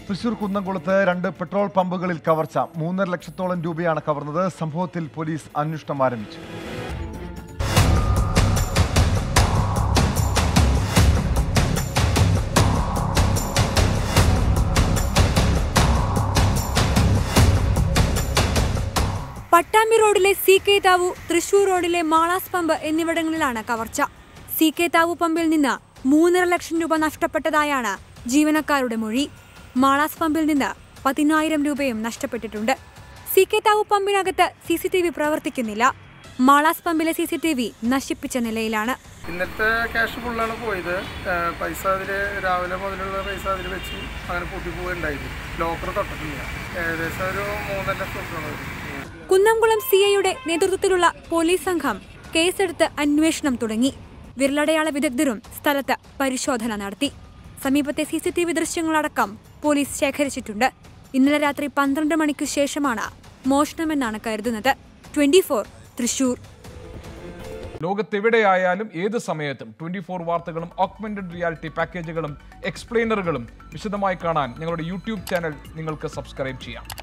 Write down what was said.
തൃശൂർ കുന്നംകുളത്ത് രണ്ട് പെട്രോൾ പമ്പുകളിൽ കവർച്ച മൂന്നര ലക്ഷത്തോളം രൂപയാണ് കവർന്നത് സംഭവത്തിൽ പോലീസ് അന്വേഷണം ആരംഭിച്ചു പട്ടാമ്പി റോഡിലെ സി കെ താവു തൃശൂർ റോഡിലെ മാളാസ് പമ്പ് എന്നിവിടങ്ങളിലാണ് കവർച്ച സി കെ താവു പമ്പിൽ നിന്ന് മൂന്നര ലക്ഷം രൂപ നഷ്ടപ്പെട്ടതായാണ് ജീവനക്കാരുടെ മൊഴി മാളാസ് പമ്പിൽ നിന്ന് പതിനായിരം രൂപയും നഷ്ടപ്പെട്ടിട്ടുണ്ട് സി കെ താവു പമ്പിനകത്ത് സി സി ടി വി പ്രവർത്തിക്കുന്നില്ല മാളാസ് പമ്പിലെ സി സി ടി വി നശിപ്പിച്ച നിലയിലാണ് ഇന്നലത്തെ ക്യാഷ് ഫുള്ളാണ് പോയത് ആ, പൈസ അതിൽ രാവിലെ മുതലുള്ള പൈസ അതിൽ വെച്ച് അങ്ങനെ പൂട്ടി പോവുകയുണ്ടായിരുന്നു ലോക്കർ തൊട്ടിട്ടില്ല ഏകദേശം ഒരു മൂന്നര ലക്ഷം റുപ്യാണ് കുന്നംകുളം സി ഐയുടെ നേതൃത്വത്തിലുള്ള പോലീസ് സംഘം കേസെടുത്ത് അന്വേഷണം തുടങ്ങി വിരലടയാള വിദഗ്ധരും സ്ഥലത്ത് പരിശോധന നടത്തി സമീപത്തെ സി സി ടി വി ദൃശ്യങ്ങളടക്കം പോലീസ് ശേഖരിച്ചിട്ടുണ്ട് ഇന്നലെ രാത്രി പന്ത്രണ്ട് മണിക്കു ശേഷമാണ് മോഷണമെന്നാണ് കരുതുന്നത് ട്വന്റി ഫോർ തൃശൂർ ലോകത്തെവിടെയായാലും ഏത് സമയത്തും ട്വന്റി ഫോർ വാർത്തകളും ഓഗ്മെന്റഡ് റിയാലിറ്റി പാക്കേജുകളും എക്സ്പ്ലെയിനറുകളും വിശദമായി കാണാൻ ഞങ്ങളുടെ യൂട്യൂബ് ചാനൽ നിങ്ങൾക്ക് സബ്സ്ക്രൈബ് ചെയ്യാം